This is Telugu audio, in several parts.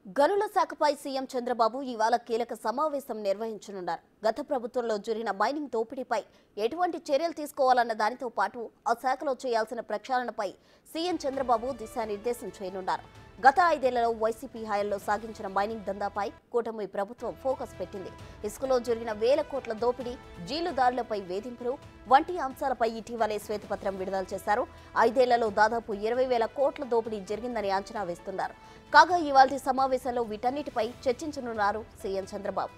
గనుల శాఖపై సీఎం చంద్రబాబు ఇవాళ కీలక సమావేశం నిర్వహించనున్నారు గత ప్రభుత్వంలో జరిగిన మైనింగ్ దోపిడీపై ఎటువంటి చర్యలు తీసుకోవాలన్న దానితో పాటు ఆ శాఖలో చేయాల్సిన ప్రక్షాళనపై సీఎం చంద్రబాబు దిశానిర్దేశం చేయనున్నారు గత ఐదేళ్లలో వైసీపీ హయాంలో సాగించిన మైనింగ్ దందాపై కూటమి ప్రభుత్వం ఫోకస్ పెట్టింది ఇసుకలో జరిగిన వేల కోట్ల దోపిడీ జీలుదారులపై వేధింపులు వంటి అంశాలపై ఇటీవలే శ్వేతపత్రం విడుదల చేశారు ఐదేళ్లలో దాదాపు ఇరవై వేల కోట్ల దోపిడీ జరిగిందని అంచనా వేస్తున్నారు కాగా ఇవాళ సమావేశంలో వీటన్నిటిపై చర్చించనున్నారు సీఎం చంద్రబాబు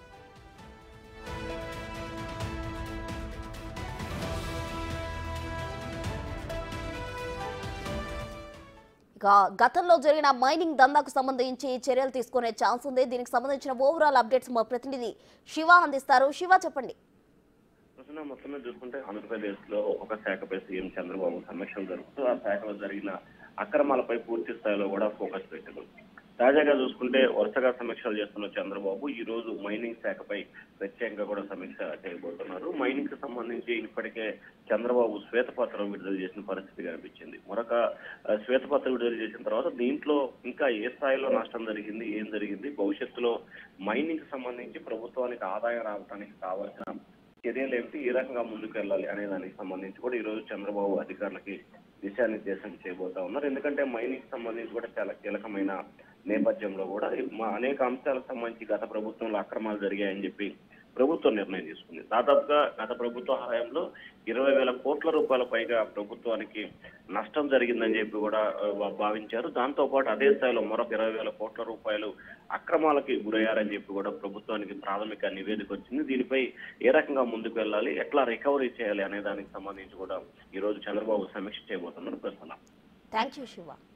ఇక గతంలో జరిగిన మైనింగ్ దందాకు సంబంధించి చర్యలు తీసుకునే ఛాన్స్ ఉంది దీనికి సంబంధించిన ఓవరాల్ అప్డేట్స్ మా ప్రతినిధి శివ అందిస్తారు శివ చెప్పండి ప్రస్తుతం మొత్తం మీద చూసుకుంటే ఆంధ్రప్రదేశ్ లో ఒక శాఖపై సీఎం చంద్రబాబు సమీక్షలు జరుపుతూ ఆ శాఖలో జరిగిన అక్రమాలపై పూర్తి స్థాయిలో కూడా ఫోకస్ పెట్టారు తాజాగా చూసుకుంటే వరుసగా సమీక్షలు చేస్తున్న చంద్రబాబు ఈ రోజు మైనింగ్ శాఖపై ప్రత్యేకంగా కూడా సమీక్ష చేయబోతున్నారు మైనింగ్ కి సంబంధించి ఇప్పటికే చంద్రబాబు శ్వేతపత్రం విడుదల చేసిన పరిస్థితి కనిపించింది మరొక ఆ, శ్వేతపత్రం విడుదల చేసిన తర్వాత దీంట్లో ఇంకా ఏ స్థాయిలో నష్టం జరిగింది ఏం జరిగింది భవిష్యత్తులో మైనింగ్ కి సంబంధించి ప్రభుత్వానికి ఆదాయం రావడానికి కావాల్సిన చర్యలు ఏమిటి ఏ రకంగా ముందుకు వెళ్ళాలి అనే దానికి సంబంధించి కూడా ఈ రోజు చంద్రబాబు అధికారులకి దిశానిర్దేశం చేయబోతా ఉన్నారు ఎందుకంటే మైనింగ్ సంబంధించి కూడా చాలా కీలకమైన నేపథ్యంలో కూడా మా అనేక అంశాలకు సంబంధించి గత ప్రభుత్వంలో అక్రమాలు జరిగాయని చెప్పి ప్రభుత్వం నిర్ణయం తీసుకుంది దాదాపుగా గత ప్రభుత్వ హయాంలో ఇరవై వేల కోట్ల రూపాయల పైగా ప్రభుత్వానికి నష్టం జరిగిందని చెప్పి కూడా ఆ, భావించారు దాంతో పాటు అదే స్థాయిలో మరొక ఇరవై వేల కోట్ల రూపాయలు అక్రమాలకి గురయ్యారని చెప్పి కూడా ప్రభుత్వానికి ప్రాథమిక నివేదిక వచ్చింది దీనిపై ఏ రకంగా ముందుకు వెళ్ళాలి ఎట్లా రికవరీ చేయాలి అనే దానికి సంబంధించి కూడా ఈ రోజు చంద్రబాబు సమీక్ష చేయబోతున్నారు ప్రస్తుతం థ్యాంక్ యూ శివ